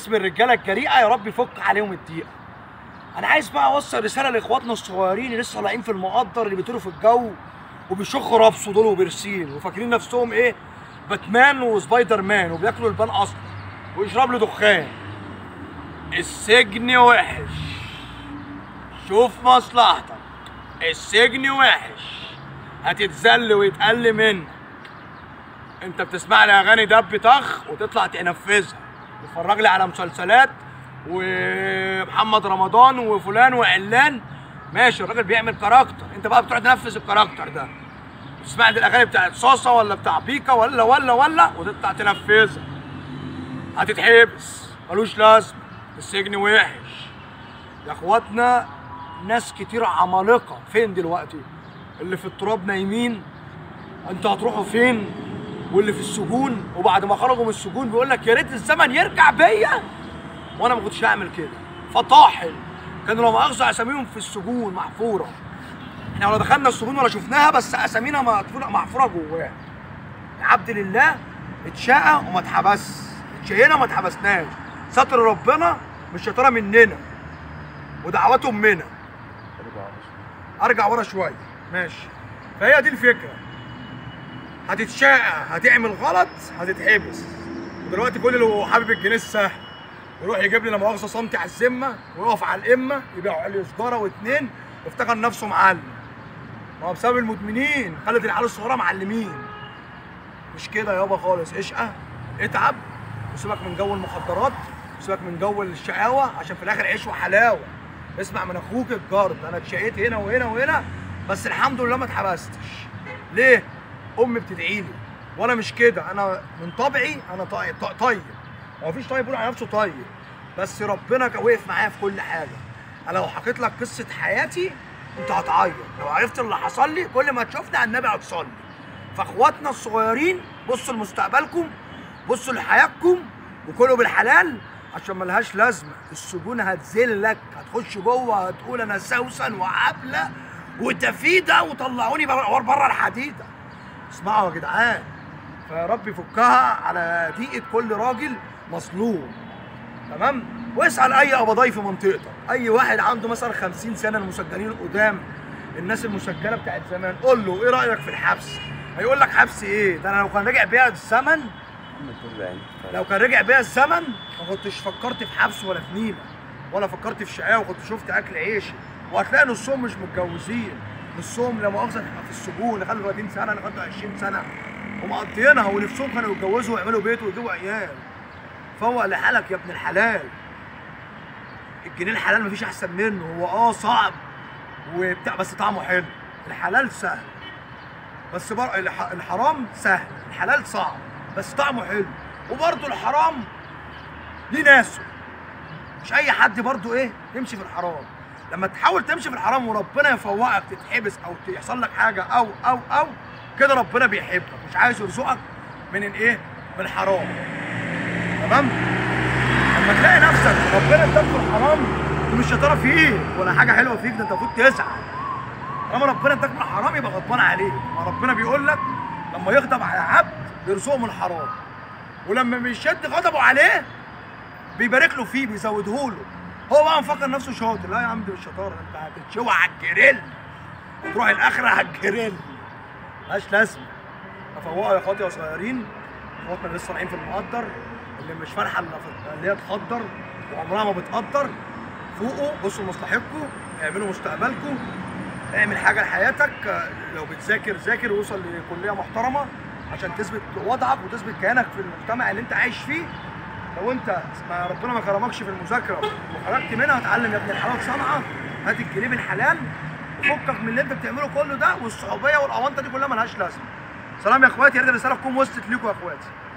باسم الرجاله الجريئه يا رب يفك عليهم الضيقه انا عايز بقى اوصل رساله لاخواتنا الصغيرين اللي لسه طالعين في المقدر اللي بيطيروا في الجو وبيشخوا رابسوا دول وبرسين وفاكرين نفسهم ايه باتمان وسبايدر مان وبياكلوا البان اصلا ويشرب له دخان السجن وحش شوف مصلحتك السجن وحش هتتذل ويتقل منك انت بتسمع لي اغاني دب طخ وتطلع تنفذها تتفرج لي على مسلسلات ومحمد رمضان وفلان وعلان ماشي الراجل بيعمل كاركتر انت بقى بتروح تنفذ الكاركتر ده تسمع لي الاغاني بتاعت صاصه ولا بتاع بيكا ولا ولا ولا وتطلع تنفذها هتتحبس ملوش لازمه السجن وحش يا اخواتنا ناس كتير عمالقه فين دلوقتي اللي في التراب نايمين انتوا هتروحوا فين واللي في السجون وبعد ما خرجوا من السجون بيقول لك يا ريت الزمن يرجع بيا وانا ما كنتش هعمل كده فطاحل كانوا لو مؤاخذه اساميهم في السجون محفوره احنا ولا دخلنا السجون ولا شفناها بس اسامينا محفوره محفوره جواها عبد لله اتشقى وما اتحبس اتشقينا وما اتحبسناش ستر ربنا مش شطاره مننا ودعوات امنا ارجع ورا شويه ماشي فهي دي الفكره هتتشاقى هتعمل غلط هتتحبس ودلوقتي كل اللي هو حابب الجنيه السهل يروح يجيب لي لا مؤاخذه صمتي على الذمه ويقف على الامه يبيعوا عليه سجاره واتنين وافتكر نفسه معلم ما هو بسبب المدمنين خلت العيال الصغيره معلمين مش كده يابا خالص اشقى اتعب وسيبك من جو المخدرات وسيبك من جو الشقاوه عشان في الاخر عيش وحلاوه اسمع من اخوك الجارد انا اتشقيت هنا وهنا وهنا بس الحمد لله ما اتحبستش ليه امي بتدعي لي وانا مش كده انا من طبعي انا طيب طيب هو مفيش طيب يقول على نفسه طيب بس ربنا كان وقف معايا في كل حاجه انا لو حكيت لك قصه حياتي انت هتعيط لو عرفت اللي حصل لي كل ما تشوفني على النبي هتصلي فاخواتنا الصغيرين بصوا لمستقبلكم بصوا لحياتكم وكلوا بالحلال عشان ملهاش لازمه السجون هتذلك هتخش جوه هتقول انا سوسن وعبله وتفيده وطلعوني بره بره الحديده اسمعوا يا جدعان فيا رب يفكها على ضيقه كل راجل مظلوم تمام واسال اي قبضاي في منطقتك اي واحد عنده مثلا 50 سنه المسجلين القدام الناس المسجله بتاعت زمان قول له ايه رايك في الحبس هيقول لك حبس ايه ده انا لو كان رجع بيها الزمن لو كان رجع بيها الزمن ما كنتش فكرت في حبس ولا في نيله ولا فكرت في شقاوه وكنت شفت اكل عيشي وهتلاقي نصهم مش متجوزين نصهم لا مؤاخذه في السجون اللي خدوا 30 سنه اللي خدوا 20 سنه ومقضيينها ونفسهم كانوا يتجوزوا ويعملوا بيت ويجيبوا عيال فوق لحالك يا ابن الحلال الجنيه الحلال مفيش احسن منه هو اه صعب وبتاع بس طعمه حلو الحلال سهل بس بر... الح... الحرام سهل الحلال صعب بس طعمه حلو وبرضه الحرام ليه ناسه مش اي حد برضه ايه يمشي في الحرام لما تحاول تمشي في الحرام وربنا يفوقك تتحبس او يحصل لك حاجه او او او كده ربنا بيحبك مش عايز يرزقك من الايه من الحرام تمام لما تلاقي نفسك ربنا اداك في الحرام دي مش شطاره فيك ولا حاجه حلوه فيك ده انت المفروض تزعل طالما ربنا اداك من الحرام يبقى غضبان عليك ما ربنا بيقول لك لما يغضب على عبد بيرزقه من الحرام ولما بيشد غضبه عليه بيبارك له فيه بيزوده له هو بقى مفكر نفسه شاطر لا يا عم دي مش شطاره انت هتتشوى على الجريل تروح الاخره على الجريل ملهاش لازمه ففوقوا يا اخواتي يا صغيرين اخواتنا اللي لسه طالعين في المقدر اللي مش فارحه اللي في- اللي هي تخدر وعمرها ما بتقدر فوقوا بصوا لمصلحتكم اعملوا مستقبلكم اعمل حاجه لحياتك آه، لو بتذاكر ذاكر ووصل لكليه محترمه عشان تثبت وضعك وتثبت كيانك في المجتمع اللي انت عايش فيه لو انت ما ربنا ما كرمكش في المذاكره وخرجت منها هتعلم يا ابن الحلال صنعه هات الجنيه بالحلال وفكك من اللي انت بتعمله كله ده والصحوبيه والاونطه دي كلها ملهاش لازمه سلام يا اخواتي يا ريت الرساله تكون وصلت ليكم يا اخواتي